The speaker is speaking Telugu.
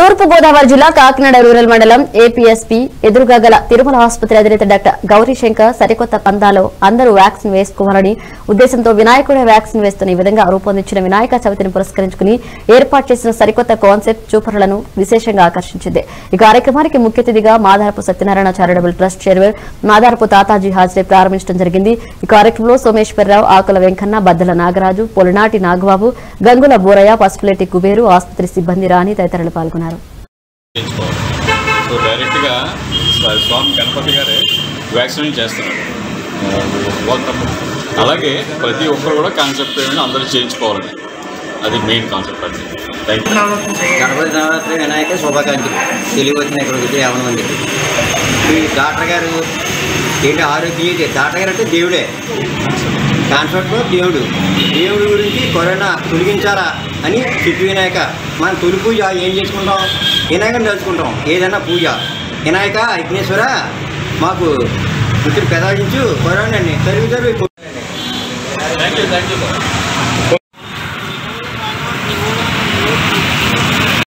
తూర్పు గోదావరి జిల్లా కాకినాడ రూరల్ మండలం ఏపీఎస్పీ ఎదురుగా గల తిరుమల ఆసుపత్రి అధినేత డాక్టర్ గౌరీశంకర్ సరికొత్త పందాలో అందరూ వ్యాక్సిన్ వేసుకోవాలని ఉద్దేశంతో వినాయకుడే వ్యాక్సిన్ వేస్తున్న ఈ విధంగా రూపొందించిన వినాయక చవితిని పురస్కరించుకుని ఏర్పాటు చేసిన సరికొత్త కాన్సెప్ట్ చూపరులను విశేషంగా ఆకర్షించింది ఈ కార్యక్రమానికి ముఖ్య అతిథిగా Madarapu Satyanarayana charitable trust chairman Madarapu Tataji హాజరై ప్రారంభించడం జరిగింది ఈ కార్యక్రమంలో సోమేశ్వరరావు ఆకుల వెంకన్న బద్దల నాగరాజు పొలనాటి నాగబాబు గంగుల బోరయ్య పసుపులేటి కుబేరు ఆసుపత్రి సిబ్బంది రాణి తదితరులు పాల్గొన్నారు చేయించుకోవాలి సో డైరెక్ట్గా స్వా- స్వామి గణపతి గారే వ్యాక్సినేట్ చేస్తున్నారు వాళ్ళ తప్పు అలాగే ప్రతి ఒక్కరు కూడా కాన్సెప్ట్ ఏమైనా అందరూ చేయించుకోవాలని అది మెయిన్ కాన్సెప్ట్ అండి థ్యాంక్ యూ గణపతి నవరాత్రి వినాయక శుభాకాంక్షలు తెలివి వచ్చిన ఇక్కడ వచ్చి యాభై మందికి ఈ డాక్టర్ గారు ఏంటి ఆరోగ్య డాక్టర్ గారు అంటే దేవుడే కాన్సెప్ట్లో దేవుడు దేవుడి గురించి కరోనా తొలగించాలా అని సిద్ధి వినాయక మన తొలి పూజ ఏం చేసుకుంటాం వినాయకుని తలుచుకుంటాం ఏదైనా పూజ వినాయక విఘ్నేశ్వర మాకు ఇప్పుడు పెదాయించు కరోనా తరుగు తరుగు థ్యాంక్ యూ థ్యాంక్ యూ